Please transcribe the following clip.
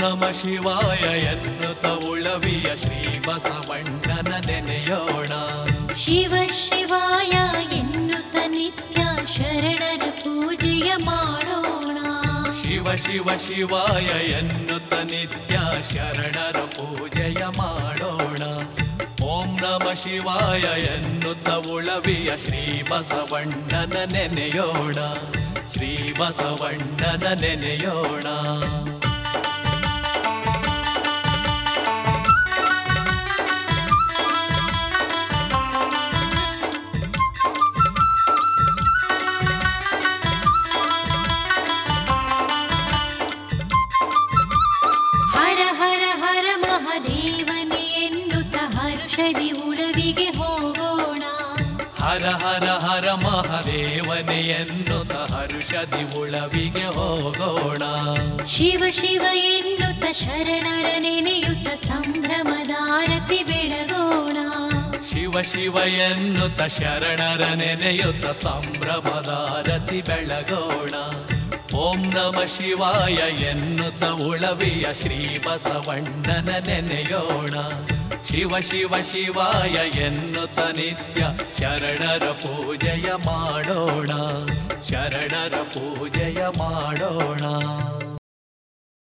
ನಮ ಶಿವಾಯ ಎನ್ನುತ್ತ ಉಳವಿಯ ಶ್ರೀ ಬಸವಣ್ಣನ ನೆನೆಯೋಣ ಶಿವ ಶಿವಾಯ ಎನ್ನುತ್ತ ನಿತ್ಯ ಶರಣರ ಪೂಜೆಯ ಮಾಡೋಣ ಶಿವ ಶಿವ ಶಿವಾಯ ಎನ್ನುತ್ತ ನಿತ್ಯ ಶರಣರ ಪೂಜೆಯ ಮಾಡೋಣ ಓಂ ನಮ ಶಿವಾಯ ಎನ್ನುತ್ತ ಉಳವಿಯ ಶ್ರೀ ಬಸವಣ್ಣನ ನೆನೆಯೋಣ ಶ್ರೀ ಬಸವಣ್ಣನ ನೆನೆಯೋಣ ಹರ ಹರ ಹರ ಮಹಾದೇವನೇ ಎನ್ನುತ್ತ ಹರುಷದಿ ಉಳವಿಗೆ ಹೋಗೋಣ ಹರ ಹರ ಹರ ಮಹಾದೇವನೇ ಎನ್ನುತ್ತ ಹರುಷದಿ ಉಳವಿಗೆ ಹೋಗೋಣ ಶಿವ ಶಿವ ಎನ್ನುತ್ತ ಶರಣರ ನೆನೆಯುತ್ತ ಸಂಭ್ರಮದಾರತಿ ಬೆಳಗೋಣ ಶಿವ ಶಿವ ಎನ್ನುತ್ತ ಶರಣರ ನೆನೆಯುತ್ತ ಸಂಭ್ರಮದಾರತಿ ಬೆಳಗೋಣ ಓಂ ನಮ ಶಿವಾಯ ಎನ್ನುತ್ತ ಉಳವಿಯ ಶ್ರೀ ಬಸವಣ್ಣನ ನೆನೆಯೋಣ ಶಿವ ಶಿವ ಶಿವಾಯ ಎನ್ನುತ್ತ ನಿತ್ಯ ಶರಣರ ಪೂಜೆಯ ಮಾಡೋಣ ಶರಣರ ಪೂಜೆಯ ಮಾಡೋಣ